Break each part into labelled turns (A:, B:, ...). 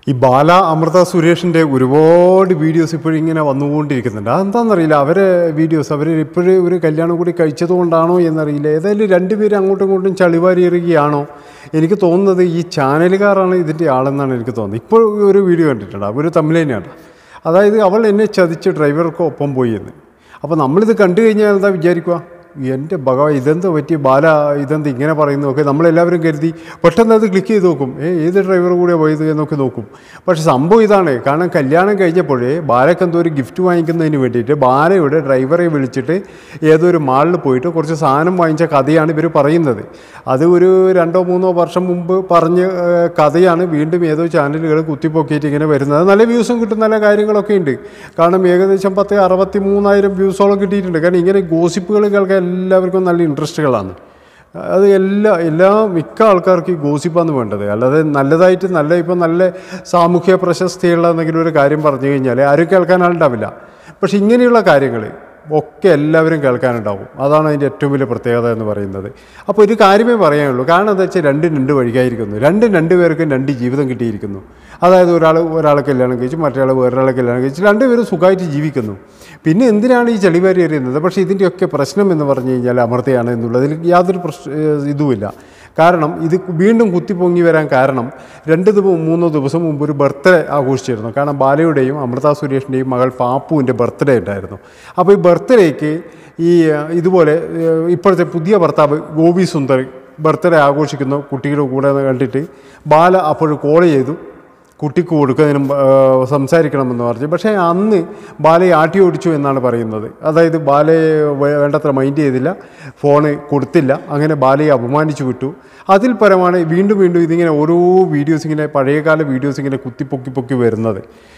A: ഈ ബാല അമൃത സുരേഷിൻ്റെ ഒരുപാട് വീഡിയോസ് ഇപ്പോഴും ഇങ്ങനെ വന്നുകൊണ്ടിരിക്കുന്നുണ്ട് അതെന്താണെന്നറിയില്ല അവരെ വീഡിയോസ് അവർ ഇപ്പോഴും ഒരു കല്യാണം കൂടി കഴിച്ചതുകൊണ്ടാണോ എന്നറിയില്ല ഏതായാലും രണ്ടുപേരും അങ്ങോട്ടും ഇങ്ങോട്ടും ചളിവാരി എറിയുകയാണോ എനിക്ക് തോന്നുന്നത് ഈ ചാനലുകാരാണ് ഇതിൻ്റെ ആളെന്നാണ് എനിക്ക് തോന്നുന്നത് ഇപ്പോൾ ഒരു വീഡിയോ കണ്ടിട്ടുണ്ട് അവർ തമ്മിൽ തന്നെയാണ് അതായത് അവൾ എന്നെ ചതിച്ച് ഡ്രൈവർക്ക് ഒപ്പം പോയി എന്ന് അപ്പോൾ നമ്മളിത് കണ്ടു കഴിഞ്ഞാൽ എന്താ വിചാരിക്കുക എൻ്റെ ഭഗവാൻ ഇതെന്ത് പറ്റി ബാല ഇതെന്ത് ഇങ്ങനെ പറയുന്നു ഒക്കെ നമ്മളെല്ലാവരും കരുതി പെട്ടെന്ന് അത് ക്ലിക്ക് ചെയ്ത് നോക്കും ഏ ഏത് ഡ്രൈവർ കൂടെ പോയത് എന്നൊക്കെ നോക്കും പക്ഷെ സംഭവം ഇതാണ് കാരണം കല്യാണം കഴിഞ്ഞപ്പോഴേ ബാലയ്ക്ക് എന്തോ ഒരു ഗിഫ്റ്റ് വാങ്ങിക്കുന്നതിന് വേണ്ടിയിട്ട് ബാലയുടെ ഡ്രൈവറെ വിളിച്ചിട്ട് ഏതോ ഒരു മാളിൽ പോയിട്ട് കുറച്ച് സാധനം വാങ്ങിച്ച കഥയാണ് ഇവർ പറയുന്നത് അത് ഒരു രണ്ടോ മൂന്നോ വർഷം മുമ്പ് പറഞ്ഞ ഏഹ്, കഥയാണ് വീണ്ടും ഏതോ ചാനലുകൾ കുത്തിപ്പൊക്കിയിട്ട് ഇങ്ങനെ വരുന്നത് നല്ല വ്യൂസും കിട്ടും നല്ല കാര്യങ്ങളൊക്കെ ഉണ്ട് കാരണം ഏകദേശം പത്ത് അറുപത്തി മൂന്നായിരം വ്യൂസോളം കിട്ടിയിട്ടുണ്ട് കാരണം ഇങ്ങനെ ഗോസിപ്പുകൾ കേൾക്കാൻ എല്ലാവർക്കും നല്ല ഇൻട്രസ്റ്റുകളാണ് അത് എല്ലാ എല്ലാ മിക്ക ആൾക്കാർക്കും ഈ ഗോസിപ്പാന്ന് വേണ്ടത് അല്ലാതെ നല്ലതായിട്ട് നല്ല ഇപ്പം നല്ല സാമൂഹ്യ പ്രശസ്തിയുള്ള എന്തെങ്കിലും ഒരു കാര്യം പറഞ്ഞു കഴിഞ്ഞാൽ ആരും കേൾക്കാൻ ആളുണ്ടാവില്ല പക്ഷെ ഇങ്ങനെയുള്ള കാര്യങ്ങൾ ഒക്കെ എല്ലാവരും കേൾക്കാനുണ്ടാവും അതാണ് അതിൻ്റെ ഏറ്റവും വലിയ പ്രത്യേകത എന്ന് പറയുന്നത് അപ്പോൾ ഒരു കാര്യമേ പറയാനുള്ളൂ കാരണം എന്താ വെച്ചാൽ രണ്ടും രണ്ട് വഴിക്കായിരിക്കുന്നു രണ്ടും രണ്ട് പേർക്കും രണ്ട് ജീവിതം കിട്ടിയിരിക്കുന്നു അതായത് ഒരാൾ ഒരാളെ കല്യാണം കഴിച്ചു മറ്റൊരാൾ വേറൊരാളെ കല്യാണം കഴിച്ചു രണ്ടുപേരും സുഖമായിട്ട് ജീവിക്കുന്നു പിന്നെ എന്തിനാണ് ഈ ചെളിവാരി എറിയുന്നത് പക്ഷേ ഇതിൻ്റെയൊക്കെ പ്രശ്നം എന്ന് പറഞ്ഞു കഴിഞ്ഞാൽ അമൃതയാണ് എന്നുള്ളതിൽ യാതൊരു പ്രശ്ന ഏഹ് ഇതുമില്ല കാരണം ഇത് വീണ്ടും കുത്തിപ്പൊങ്ങി വരാൻ കാരണം രണ്ട് ദിവസം മൂന്നോ ദിവസം മുമ്പ് ഒരു ബർത്ത്ഡേ ആഘോഷിച്ചിരുന്നു കാരണം ബാലയുടെയും അമൃത സുരേഷിൻ്റെയും മകൾ പാപ്പുവിൻ്റെ ബർത്ത്ഡേ ഉണ്ടായിരുന്നു അപ്പോൾ ഈ ബർത്ത്ഡേക്ക് ഈ ഏഹ്, ഇതുപോലെ ഏഹ്, ഇപ്പോഴത്തെ പുതിയ ഭർത്താവ് ഗോപി സുന്ദർ ബർത്ത്ഡേ ആഘോഷിക്കുന്ന കുട്ടിയുടെ കൂടെ കണ്ടിട്ട് ബാല അപ്പോൾ കോൾ ചെയ്തു കുട്ടിക്ക് കൊടുക്കുന്നതിനും ആ, സംസാരിക്കണമെന്ന് പറഞ്ഞു പക്ഷേ അന്ന് ബാലയെ ആട്ടി ഓടിച്ചു എന്നാണ് പറയുന്നത് അതായത് ബാലയെ വേ- വേണ്ടത്ര മൈൻഡ് ചെയ്തില്ല ഫോണ് കൊടുത്തില്ല അങ്ങനെ ബാലയെ അപമാനിച്ചു വിട്ടു അതിൽ പരമാണ് വീണ്ടും വീണ്ടും ഇതിങ്ങനെ ഓരോ വീഡിയോസ് ഇങ്ങനെ പഴയകാല വീഡിയോസ് ഇങ്ങനെ കുത്തി പൊക്കി പൊക്കി വരുന്നത്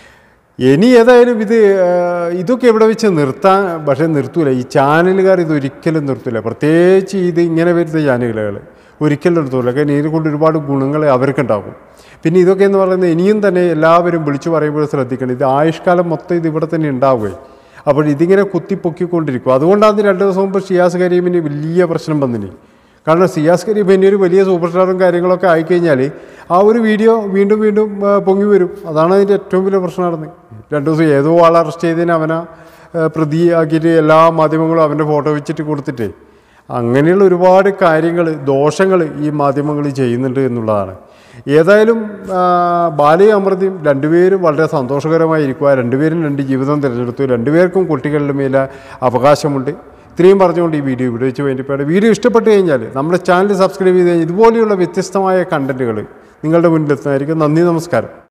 A: ഇനി ഏതായാലും ഇത് ആ, ഇതൊക്കെ എവിടെ വെച്ച് നിർത്താൻ പക്ഷേ നിർത്തൂല ഈ ചാനലുകാർ ഇത് ഒരിക്കലും നിർത്തൂല പ്രത്യേകിച്ച് ഇത് ഇങ്ങനെ വരുന്ന ചാനലുകൾ ഒരിക്കലും നിർത്തൂല കാരണം ഇതിനെ കൊണ്ട് ഒരുപാട് ഗുണങ്ങൾ അവർക്കുണ്ടാകും പിന്നെ ഇതൊക്കെ എന്ന് പറയുന്നത് ഇനിയും തന്നെ എല്ലാവരും വിളിച്ചു പറയുമ്പോൾ ശ്രദ്ധിക്കണം ഇത് ആയുഷ്കാലം മൊത്തം ഇത് ഇവിടെ തന്നെ ഉണ്ടാവുകയും അപ്പോൾ ഇതിങ്ങനെ കുത്തിപ്പൊക്കിക്കൊണ്ടിരിക്കും അതുകൊണ്ടാണ് രണ്ട് ദിവസം മുമ്പ് ഷിയാസ് കരീമിന് വലിയ പ്രശ്നം വന്നിന് കാരണം സിയാസ് കരീം പിന്നെ ഒരു വലിയ സൂപ്പർ സ്റ്റാറും കാര്യങ്ങളൊക്കെ ആയിക്കഴിഞ്ഞാൽ ആ ഒരു വീഡിയോ വീണ്ടും വീണ്ടും ആ, പൊങ്ങി വരും അതാണ് അതിൻ്റെ ഏറ്റവും വലിയ പ്രശ്നം നടന്നത് രണ്ട് ദിവസം ഏതോ ആൾ അറസ്റ്റ് ചെയ്തതിന് അവനെ ആ, പ്രതിയാക്കിയിട്ട് എല്ലാ മാധ്യമങ്ങളും അവൻ്റെ ഫോട്ടോ വെച്ചിട്ട് കൊടുത്തിട്ടേ അങ്ങനെയുള്ള ഒരുപാട് കാര്യങ്ങൾ ദോഷങ്ങൾ ഈ മാധ്യമങ്ങൾ ചെയ്യുന്നുണ്ട് എന്നുള്ളതാണ് ഏതായാലും ആ, ബാലയും അമൃതയും രണ്ടുപേരും വളരെ സന്തോഷകരമായിരിക്കുക രണ്ടുപേരും രണ്ട് ജീവിതം തിരഞ്ഞെടുത്തു രണ്ടുപേർക്കും കുട്ടികളുടെ മേലെ അവകാശമുണ്ട് ഇത്രയും പറഞ്ഞുകൊണ്ട് ഈ വീഡിയോ ഇവിടെ വെച്ച് വേണ്ടിപ്പോയി വീഡിയോ ഇഷ്ടപ്പെട്ട് കഴിഞ്ഞാൽ നമ്മുടെ ചാനൽ സബ്സ്ക്രൈബ് ചെയ്ത് കഴിഞ്ഞാൽ ഇതുപോലെയുള്ള വ്യത്യസ്തമായ കണ്ടൻറ്റുകൾ നിങ്ങളുടെ മുന്നിലെത്തുന്നതായിരിക്കും നന്ദി നമസ്കാരം